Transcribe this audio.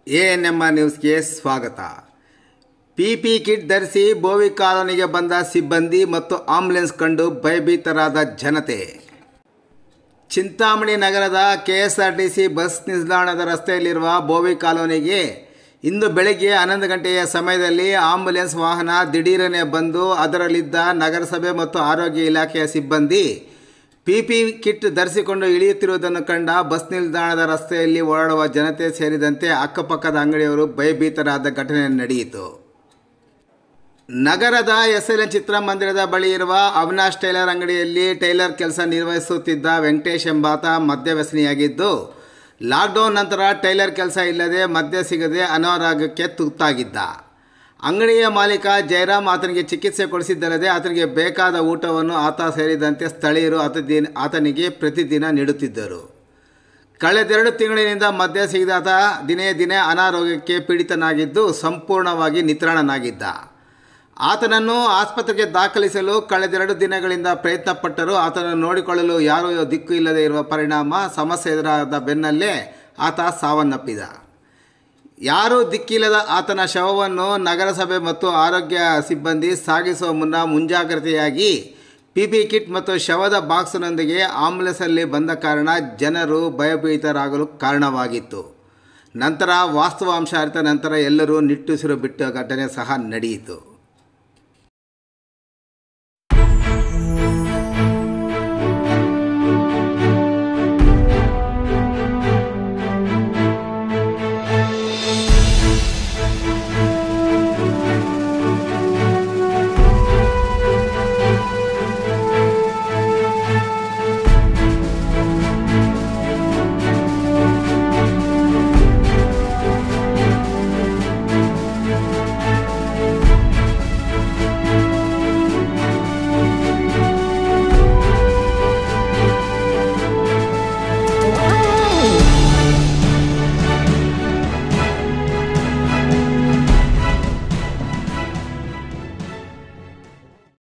A N M R ನ್ಯೂಸ್ಗೆ ಸ್ವಾಗತ P P kit ಧರಿಸಿ ಬೋವಿ ಕಾಲೋನಿಗೆ ಬಂದ ಸಿಬ್ಬಂದಿ ಮತ್ತು ಆಂಬ್ಯುಲೆನ್ಸ್ ಕಂಡು ಭಯಭೀತರಾದ ಜನತೆ ಚಿಂತಾಮಣಿ ನಗರದ K S R T C bus ನಿಲ್ದಾಣದ ರಸ್ತೆಯಲ್ಲಿರುವ ಬೋವಿ ಕಾಲೋನಿಗೆ ಇಂದು ಬೆಳಗ್ಗೆ ಹನ್ನೊಂದು ಗಂಟೆಯ ಸಮಯದಲ್ಲಿ ಆಂಬ್ಯುಲೆನ್ಸ್ ವಾಹನ ದಿಢೀರನೆ ಬಂದು ಅದರಲ್ಲಿದ್ದ ನಗರಸಭೆ ಮತ್ತು ಆರೋಗ್ಯ ಇಲಾಖೆಯ ಸಿಬ್ಬಂದಿ ಪಿ ಪಿ ಕಿಟ್ ಧರಿಸಿಕೊಂಡು ಇಳಿಯುತ್ತಿರುವುದನ್ನು ಕಂಡ ಬಸ್ ನಿಲ್ದಾಣದ ರಸ್ತೆಯಲ್ಲಿ ಓಡಾಡುವ ಜನತೆ ಸೇರಿದಂತೆ ಅಕ್ಕಪಕ್ಕದ ಅಂಗಡಿಯವರು ಭಯಭೀತರಾದ ಘಟನೆ ನಡೆಯಿತು ನಗರದ ಎಸ್ ಎಲ್ ಎನ್ ಚಿತ್ರಮಂದಿರದ ಬಳಿ ಇರುವ ಅವಿನಾಶ್ ಟೈಲರ್ ಅಂಗಡಿಯಲ್ಲಿ ಟೈಲರ್ ಕೆಲಸ ನಿರ್ವಹಿಸುತ್ತಿದ್ದ ವೆಂಕಟೇಶ್ ಎಂಬಾತ ಮದ್ಯವ್ಯಸನಿಯಾಗಿದ್ದು ಲಾಕ್ಡೌನ್ ನಂತರ ಟೈಲರ್ ಕೆಲಸ ಇಲ್ಲದೆ ಮದ್ಯ ಸಿಗದೆ ಅನಾರೋಗ್ಯಕ್ಕೆ ತುತ್ತಾಗಿದ್ದ ಅಂಗಡಿಯ ಮಾಲೀಕ ಜಯರಾಮ್ ಆತನಿಗೆ ಚಿಕಿತ್ಸೆ ಕೊಡಿಸಿದ್ದಲ್ಲದೆ ಆತನಿಗೆ ಬೇಕಾದ ಊಟವನ್ನು ಆತ ಸೇರಿದಂತೆ ಸ್ಥಳೀಯರು ಆತ ದಿನ ಆತನಿಗೆ ಪ್ರತಿದಿನ ನೀಡುತ್ತಿದ್ದರು ಕಳೆದೆರಡು ತಿಂಗಳಿನಿಂದ ಮದ್ಯ ಸಿಗದ ಆತ ದಿನೇ ದಿನೇ ಅನಾರೋಗ್ಯಕ್ಕೆ ಪೀಡಿತನಾಗಿದ್ದು ಸಂಪೂರ್ಣವಾಗಿ ನಿತ್ರಾಣನಾಗಿದ್ದ ಆತನನ್ನು ಆಸ್ಪತ್ರೆಗೆ ದಾಖಲಿಸಲು ಕಳೆದೆರಡು ದಿನಗಳಿಂದ ಪ್ರಯತ್ನಪಟ್ಟರೂ ಆತನನ್ನು ನೋಡಿಕೊಳ್ಳಲು ಯಾರೂ ದಿಕ್ಕು ಇಲ್ಲದೆ ಇರುವ ಪರಿಣಾಮ ಸಮಸ್ಯೆ ಎದುರಾದ ಬೆನ್ನಲ್ಲೇ ಆತ ಸಾವನ್ನಪ್ಪಿದ ಯಾರೂ ದಿಕ್ಕಿಲ್ಲದ ಆತನ ಶವವನ್ನು ನಗರಸಭೆ ಮತ್ತು ಆರೋಗ್ಯ ಸಿಬ್ಬಂದಿ ಸಾಗಿಸುವ ಮುನ್ನ ಮುಂಜಾಗ್ರತೆಯಾಗಿ ಪಿ ಪಿ ಕಿಟ್ ಮತ್ತು ಶವದ ಬಾಕ್ಸ್ನೊಂದಿಗೆ ಆಂಬುಲೆನ್ಸಲ್ಲಿ ಬಂದ ಕಾರಣ ಜನರು ಭಯಭೀತರಾಗಲು ಕಾರಣವಾಗಿತ್ತು ನಂತರ ವಾಸ್ತವಾಂಶ ಅರಿತ ನಂತರ ಎಲ್ಲರೂ ನಿಟ್ಟುಸಿರು ಬಿಟ್ಟ ಘಟನೆ ಸಹ ನಡೆಯಿತು